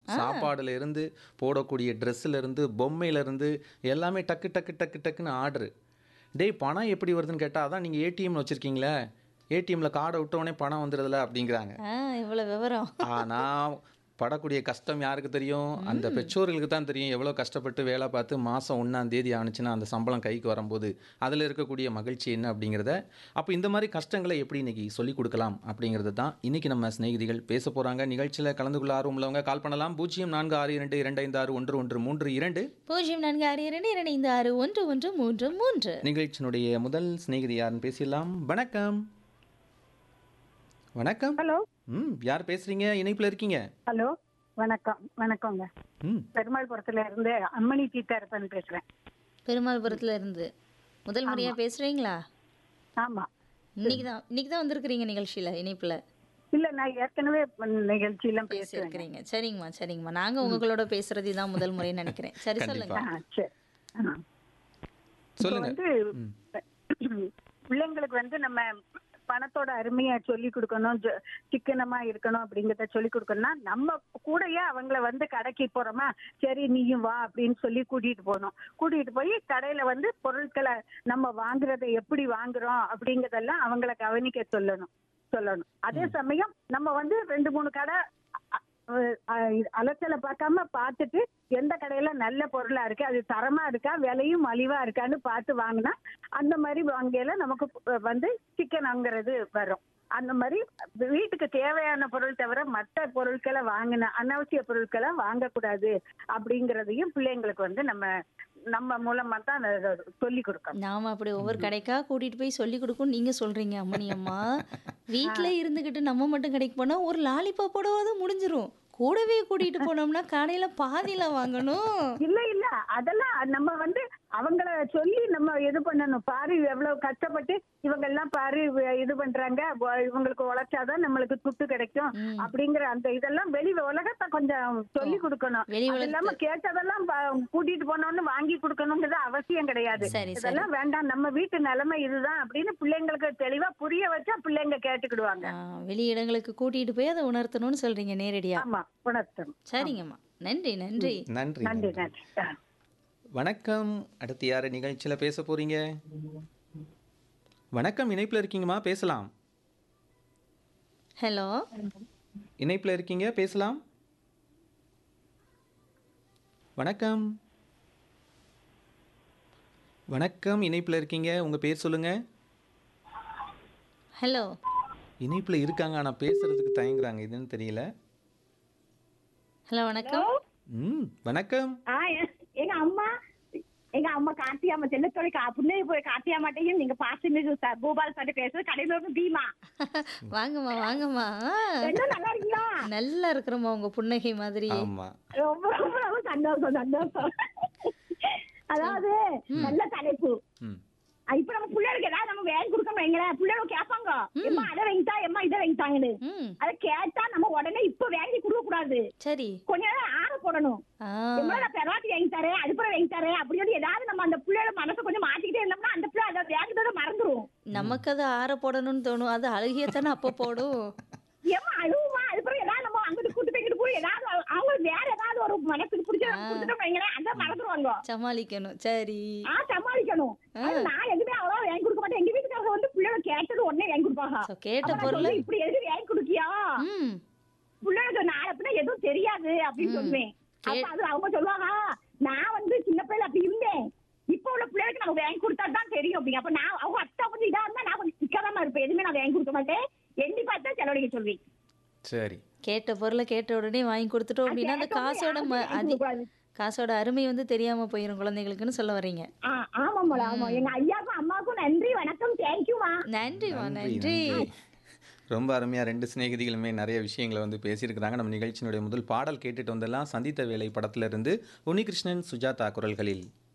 சாப்பாடுல இருந்து போடக்கூடிய ட்ரெஸ்ஸில் இருந்து பொம்மையில இருந்து எல்லாமே டக்கு டக்கு டக்கு டக்குன்னு ஆர்டரு டேய் பணம் எப்படி வருதுன்னு கேட்டால் அதான் நீங்கள் ஏடிஎம்ல வச்சுருக்கீங்களே ஏடிஎம்ல கார்டை விட்டோடனே பணம் வந்துடுதுல அப்படிங்கிறாங்க ஆ இவ்வளோ விவரம் ஆனால் படக்கூடிய கஷ்டம் யாருக்கு தெரியும் அந்த பெற்றோர்களுக்கு தான் தெரியும் எவ்வளோ கஷ்டப்பட்டு வேலை பார்த்து மாதம் ஒன்றாம் தேதி ஆணுச்சுன்னா அந்த சம்பளம் கைக்கு வரும்போது அதில் இருக்கக்கூடிய மகிழ்ச்சி என்ன அப்படிங்கிறத அப்போ இந்த மாதிரி கஷ்டங்களை எப்படி இன்னைக்கு சொல்லிக் கொடுக்கலாம் அப்படிங்கிறது தான் இன்னைக்கு நம்ம சிநேகிதிகள் பேச போகிறாங்க நிகழ்ச்சியில் கலந்து கொள்ள ஆர்வம் உள்ளவங்க கால் பண்ணலாம் பூஜ்ஜியம் நான்கு ஆறு இரண்டு இரண்டு ஐந்து ஆறு ஒன்று ஒன்று மூன்று இரண்டு பூஜ்ஜியம் நான்கு ஆறு இரண்டு இரண்டு ஐந்து ஆறு ஒன்று ஒன்று மூன்று மூன்று நிகழ்ச்சியினுடைய முதல் சிநேகிதி யாருன்னு பேசிடலாம் வணக்கம் வணக்கம் ஹலோ ம் யார் பேசுறீங்க இணைப்பில் இருக்கீங்க ஹலோ வணக்கம் வணக்கங்க ம் பெருமாள்புரத்துல இருந்து அம்மணி சீத்தாரப்பன் பேசுறேன் பெருமாள்புரத்துல இருந்து முதல் முறையா பேசுறீங்களா ஆமா இன்னைக்கு தான் இன்னைக்கு தான் வந்திருக்கிறீங்க நிகழ்ச்சியில இணைப்புல இல்ல நான் ஏற்கனவே நிகழ்ச்சியெல்லாம் பேசுறேன் பேசியிருக்கிறீங்க சரிங்கம்மா சரிங்கம்மா நாங்க உங்களோட பேசுறது தான் முதல் முறைன்னு நினைக்கிறேன் சரி சொல்லுங்க ஆ, சரி ஆ. இப்போ சொல்லுங்க வந்து பிள்ளைங்களுக்கு வந்து நம்ம பணத்தோட அருமையை சொல்லி கொடுக்கணும் ஜ- சிக்கனமா இருக்கணும் அப்படிங்கறத சொல்லி கொடுக்கணும்னா நம்ம கூடயே அவங்கள வந்து கடைக்கு போறோமா சரி நீயும் வா அப்படின்னு சொல்லி கூட்டிட்டு போகணும் கூட்டிட்டு போய் கடையில வந்து பொருட்களை நம்ம வாங்குறதை எப்படி வாங்குறோம் அப்படிங்கறதெல்லாம் அவங்கள கவனிக்க சொல்லணும் சொல்லணும் அதே சமயம் நம்ம வந்து ரெண்டு மூணு கடை அ- அ- அலைச்சலை பார்க்காம பார்த்துட்டு எந்த கடையில நல்ல பொருளா இருக்கு அது தரமா இருக்கா விலையும் மலிவா இருக்கான்னு பார்த்து வாங்கினா அந்த மாதிரி வாங்கையில நமக்கு ப- வந்து சிக்கன் வாங்குறது வரும் அந்த மாதிரி வீட்டுக்கு தேவையான பொருள் தவிர மற்ற பொருட்களை வாங்கின அனாவசிய பொருட்களை வாங்கக்கூடாது அப்படிங்கறதையும் பிள்ளைங்களுக்கு வந்து நம்ம நம்ம மூலமா தான் சொல்லி கொடுக்கணும் நாம அப்படி ஒவ்வொரு கடைக்கா கூட்டிட்டு போய் சொல்லி கொடுக்கும் நீங்க சொல்றீங்க அம்மணி அம்மா வீட்ல இருந்துகிட்டு நம்ம மட்டும் கடைக்கு போனா ஒரு லாலிபாப்போட முடிஞ்சிரும் கூடவே கூட்டிட்டு போனோம்னா கடையில பாதியில வாங்கணும் இல்ல இல்ல அதெல்லாம் நம்ம வந்து அவங்கள சொல்லி நம்ம இது பண்ணணும் பாரு எவ்வளவு கஷ்டப்பட்டு இவங்க எல்லாம் பாரு இவ- இது பண்றாங்க வ- இவங்களுக்கு உழைச்சாதான் நம்மளுக்கு துட்டு கிடைக்கும் ம். அப்படிங்கிற அந்த இதெல்லாம் வெளி உலகத்தை கொஞ்சம் சொல்லி கொடுக்கணும் வெளி அது உலகத்தை- இல்லாம கேட்டதெல்லாம் ப- கூட்டிட்டு போனோம்னு வாங்கி கொடுக்கணுங்கிறது அவசியம் கிடையாது சரி, சரி. இதெல்லாம் வேண்டாம் நம்ம வீட்டு நிலைமை இதுதான் அப்படின்னு பிள்ளைங்களுக்கு தெளிவா புரிய வச்சா பிள்ளைங்க கேட்டுக்கிடுவாங்க ஆ, வெளி இடங்களுக்கு கூட்டிட்டு போய் அதை உணர்த்தணும்னு சொல்றீங்க நேரடியா ஆமா உணர்த்தணும் சரிங்கம்மா நன்றி நன்றி நன்றி நன்றி நன்றி. நன்றி ஆ. வணக்கம் அடுத்து யார் நிகழ்ச்சியில் பேச போறீங்க வணக்கம் இணைப்பில் இருக்கீங்கம்மா பேசலாம் ஹலோ இணைப்பில் இருக்கீங்க பேசலாம் வணக்கம் வணக்கம் இணைப்பில் இருக்கீங்க உங்கள் பேர் சொல்லுங்க ஹலோ இணைப்பில் இருக்காங்க ஆனால் பேசுறதுக்கு தயங்குறாங்க இதுன்னு தெரியல ஹலோ வணக்கம் ம் வணக்கம் ஆ எ- எங்க அம்மா எங்க அம்மா கார்த்தியாமா செல்லத்தோட கா புண்ணை போய் கார்த்தியாமாட்டையும் நீங்க பாசு கோபால் சார்ட்ட பேசுறது கடையில இருந்து பீமா வாங்கம்மா வாங்கம்மா ஆ, என்ன நல்லா இருக்கீங்களா நல்லா இருக்கிறோம்மா உங்க புன்னகை மாதிரி ஆமாம் ரொம்ப ரொம்ப ரொம்ப சந்தோஷம் சந்தோஷம் அதாவது நல்ல தலைப்பு ம் அ, இப்ப நம்ம பிள்ளைகளுக்கு ஏதாவது நம்ம வேலை கொடுக்கணும் வைங்களேன் பிள்ளைகளும் கேட்பாங்க எம்மா அதை வாங்கிட்டா எம்மா இதை வாங்கிட்டாங்கன்னு ம் அதை கேட்டா நம்ம உடனே இப்ப வேலைக்கு கொடுக்க கூடாது சரி கொஞ்ச நேரம் ஆற போடணும் ஆ எம்மா நான் பெறாட்டி வாங்கி தரேன் அதுப்புறம் வாங்கி தரேன் அப்படின்னு சொல்லி ஏதாவது நம்ம அந்த பிள்ளையோட மனசை கொஞ்சம் மாத்திக்கிட்டே இருந்தோம்னா அந்த பிள்ளை அதை வேகத்தோட மறந்துரும் நமக்கு அது ஆற போடணும்னு தோணும் அது அழுகியத்தானே அப்போ போடும் ஏமா அழுவுமா அதுக்கப்புறம் ஏதாவது நம்ம அங்கிட்டு கூட்டு போய்கிட்டு போய் ஏதாவது அவ- அவங்களுக்கு வேற ஏதாவது ஒரு மனசுக்கு பிடிச்ச கொடுத்துட்டோம் வைங்களேன் அந்த மறந்துருவாங்க சமாளிக்கணும் சரி ஆ சமாளிக்கணும் ஆனா நான் எதுவுமே அவ்வளோ வாங்கி கொடுக்க மாட்டேன் எங்க வீட்டுக்காரங்க வந்து பிள்ளைங்க கேட்டது உடனே வாங்கி கொடுப்பாங்க So, கேட்ட அப்ப நான் பொருளை சொல்லுவேன், இப்படி எதுவும் வாங்கி கொடுக்கியா ம் பிள்ளைங்களுக்கு நாளை பின்ன எதுவும் தெரியாது அப்படின்னு சொல்லுவேன் அப்ப அது அவங்க சொல்லுவாங்க நான் வந்து சின்ன பிள்ளை அப்படி இருந்தேன் இப்ப உள்ள பிள்ளைகளுக்கு நம்ம வாங்கி கொடுத்தா தான் தெரியும் அப்படிங்க அப்ப நான் அவங்க அத்தா கொஞ்சம் இதா இருந்தா நான் கொஞ்சம் சிக்கலாம இருப்பேன் எதுவுமே நான் வாங்கி கொடுக்க மாட்டேன் எண்ணி பார்த்தா செலவழிக்க சொல்வேன் சரி கேட்ட பொருளை கேட்ட உடனே வாங்கி கொடுத்துட்டோம் அப்படின்னா அந்த காசோட ம- அதி காசோட அருமை வந்து தெரியாம போயிடும் குழந்தைகளுக்குன்னு சொல்ல வர்றீங்க ஆ, ஆமாம்மா ஆமா எங்க ஐயாவுக்கும் அம்மாவுக்கும் நன்றி வணக்கம் தேங்க்யூமா நன்றிமா நன்றி நன்றி நன்றி ரொம்ப அருமையாக ரெண்டு சிநேகிதிகளுமே நிறைய விஷயங்களை வந்து பேசியிருக்கிறாங்க நம்ம நிகழ்ச்சியினுடைய முதல் பாடல் கேட்டுட்டு வந்தெல்லாம் சந்தித்த வேலை படத்துல இருந்து உன்னிகிருஷ்ணன் சுஜாதா குரல்களில்